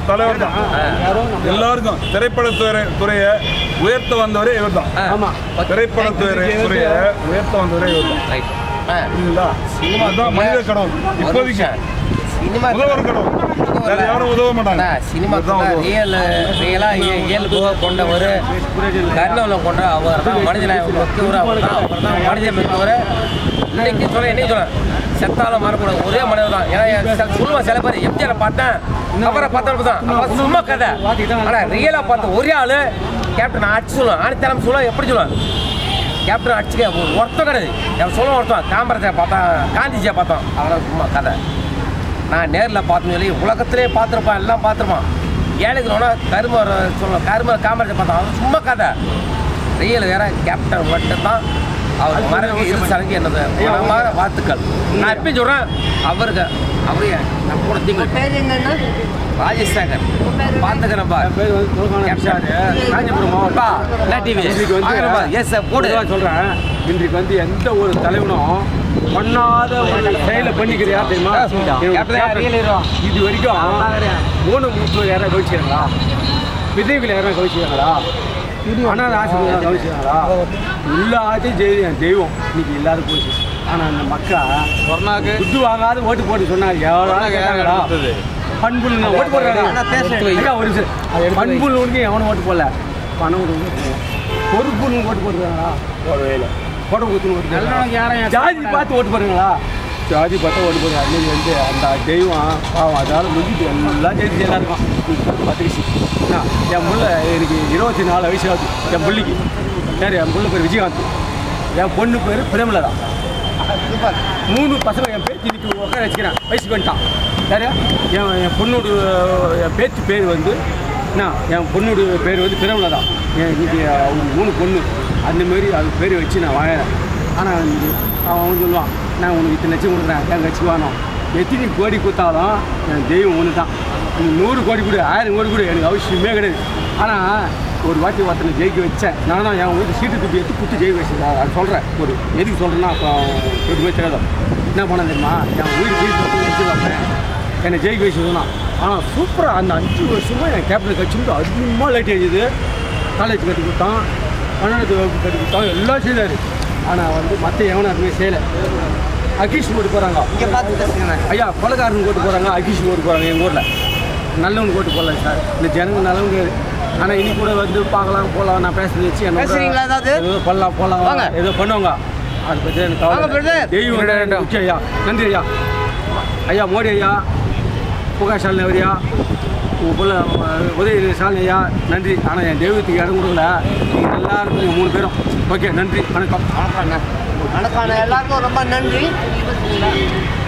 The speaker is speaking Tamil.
தலைவர் தான் எல்லாருக்கும் திரைப்படத்துறை துறையை உயர்த்த வந்தவரே இவர் தான் ஆமா திரைப்படத்துறை துறையை உயர்த்த வந்தவரே இவர் தான் ரைட் ஆ புரியுதுங்களா அதுதான் மனித கடவுள் இப்போதைக்கு சினிமா உதவுற கடவுள் வேற யாரும் உதவ மாட்டாங்க சினிமாக்குள்ள இதுதான் உதவும். ரியல் ரியலாக இயல்பு கொண்ட ஒரு கர்ணவலம் கொண்ட அவர் தான் மனிதனை மிக்கவர் அவர் தான் அவர் தான் மனிதன் மிக்கவர் இன்னைக்கு சொல்ல என்னைக்கு சொல்ல செத்தாலும் மறக்கூடாது ஒரே மனிதர் தான் ஏன்னா என் சில- சொல்லுவான் சில பேர் எம்ஜிஆரை பார்த்தேன் அவரை பார்த்தவங்க தான் அவர் சும்மா கதை ஆனால் ரியலாக பார்த்த ஒரே ஆள் கேப்டன் அடிச்சு சொல்லுவான் ஆணித்தரம் சொல்லுவான் எப்படி சொல்லுவான் கேப்டன் அடிச்சுக்க ஒருத்தம் கிடையாது என் சொல்ல ஒருத்தன் காமராஜரை பார்த்தோம் காந்திஜியை பார்த்தோம் அவரை சும்மா கதை நான் நேரில் பார்த்தேன்னு சொல்லி உலகத்திலே பார்த்துருப்பான் எல்லாம் பார்த்துருப்பான் ஏழைக்கு கரும சொல்ல கரும காமராஜர் பார்த்தோம் அவன் சும்மா கதை ரியல் வேற கேப்டன் மட்டும்தான் அவர் மறைவு இரு சடங்கு என்னது மனமார வாழ்த்துக்கள் நான் எப்பயும் சொல்கிறேன் அவருக்கு அவரு நான் கூட தீங்கு பேர் என்னன்னா ராஜசேகர் பார்த்துக்கிறேன்ப்பா பேர் வந்து துலகான காஞ்சிபுரம் மாவட்டா என்ன டிவி இன்னைக்கு வந்து எஸ் சார் போடு பொதுவாக சொல்கிறேன் இன்றைக்கு வந்து எந்த ஒரு தலைவனும் பண்ணாத ஒரு செயலை பண்ணிக்கிறியா தெரியுமா என்னோட கேப்டன் கேப்டன் real hero. இது வரைக்கும் மூணு மூணு யாராவது கவிச்சிருங்களா விதவிகள் யாராவது கவிச்சிருங்களா அனாத ஆசிரியர் கவிச்சிருங்களா எல்லாத்தையும் ஜெய் தெய்வம் இன்னைக்கு எல்லாரும் போச்சு ஆனால் அந்த மக்கள் துட்டு வாங்காத ஓட்டு போட்டு சொன்னாங்க எவ்வளோ கேட்டாங்களா பண்புல் ஓட்டு போடுறாங்க ஐயா ஒரு நிமிஷம் பண்புல் உனக்கு எவனும் ஓட்டு போடல பணம் கொடுங்க பொறுப்புன்னு ஓட்டு போட்டுருக்காங்களா போடவே இல்லை போட கொடுத்துன்னு ஓட்டு போடுறாங்க. ஜாதி பார்த்து ஓட்டு போடுறீங்களா ஜாதி பார்த்து ஓட்டு போடுறாங்க அன்னைக்கு வந்து அந்த தெய்வம் பாவம் அதால் முடிஞ்சிட்டு எல்லாம் ஜெயிச்சு எல்லாம் இருக்கும் பத்திரிச்சு என் புள்ள எனக்கு இருபத்தி நாலு வயசு ஆகுது என் புள்ளிக்கு சரி என் புள்ள பேர் விஜயகாந்த் என் பொண்ணு பேர் பிரேமலதா மூணு பசங்க என் பேச்சு இன்னைக்கு உட்கார வச்சுக்கிறேன் வயசுக்கு வந்துட்டான் சரி என் என் பொண்ணோட என் பேச்சு பேர் வந்து என்ன என் பொண்ணோட பேர் வந்து பிரேமலதா என் இன்னைக்கு அவங்க மூணு பொண்ணு அந்த மாதிரி அது பேர் வச்சு நான் வாழறேன் ஆனால் அவன் வந்து சொல்லுவான் நான் உனக்கு இத்தனை லட்சம் கொடுக்குறேன் என் கட்சி வேணும் எத்தனை கோடி கொடுத்தாலும் என் தெய்வம் ஒன்று தான் நீ நூறு கோடி கொடு ஆயிரம் கோடி கொடு எனக்கு அவசியமே கிடையாது ஆனால் ஒரு வாட்டி ஒருத்தனை ஜெயிக்க வச்சேன் நான் தான் என் வீட்டு சீட்டு துப்பி எடுத்து குத்து ஜெயிக்க வச்சேன் அது சொல்கிறேன் ஒரு எதுக்கு சொல்கிறேன்னா அப்போ ஒரு போய் தெரியாதோ என்ன பண்ண தெரியுமா என் வீடு வீட்டு வச்சு வைப்பேன் என்னை ஜெயிக்க வச்சு சொன்னான் ஆனால் சூப்பராக அந்த அஞ்சு வருஷமாக என் கேப்டன் கட்சி வந்து அதிகமாக லைட் அடிச்சது காலேஜ் கட்டி கொடுத்தான் பன்னெண்டு வகுப்பு கட்டி கொடுத்தான் எல்லாம் செய்தார் ஆனால் வந்து மற்ற எவனும் அதுமாதிரி செய்யலை அகீஷ் ஓட்டு போகிறாங்க இங்கே பார்த்து பேசுங்க ஐயா கொலகாரன் ஓட்டு போகிறாங்க அகீஷ் ஓட்டு போகிறாங்க எங்கள் ஊரில் நல்லவங்க ஓட்டு போடல சார் இந்த ஜனங்க நல்லவங்க ஆனால் இன்னைக்கு கூட வந்து பார்க்கலாம் போகலாம் நான் பேசுறது வச்சு என்னோட பேசுறீங்களா ஏதாவது? ஏதோ பண்ணலாம் போகலாம் வாங்க. ஏதோ பண்ணுவாங்க அதை பற்றி எனக்கு வாங்க, கவலை brother. தெய்வம் எனக்கு முக்கியம் ஐயா நன்றி ஐயா ஐயா மோடி ஐயா புகா ஷாலினி அவரியா உங்கள் போல உதயநிதி ஷாலினி ஐயா நன்றி ஆனால் என் தெய்வத்துக்கு இடம் கொடுக்கல நீங்கள் எல்லாருக்கும் நீங்கள் மூணு பேரும் ஓகே நன்றி வணக்கம் வணக்கம் வணக்கம் எல்லாருக்கும் ரொம்ப நன்றி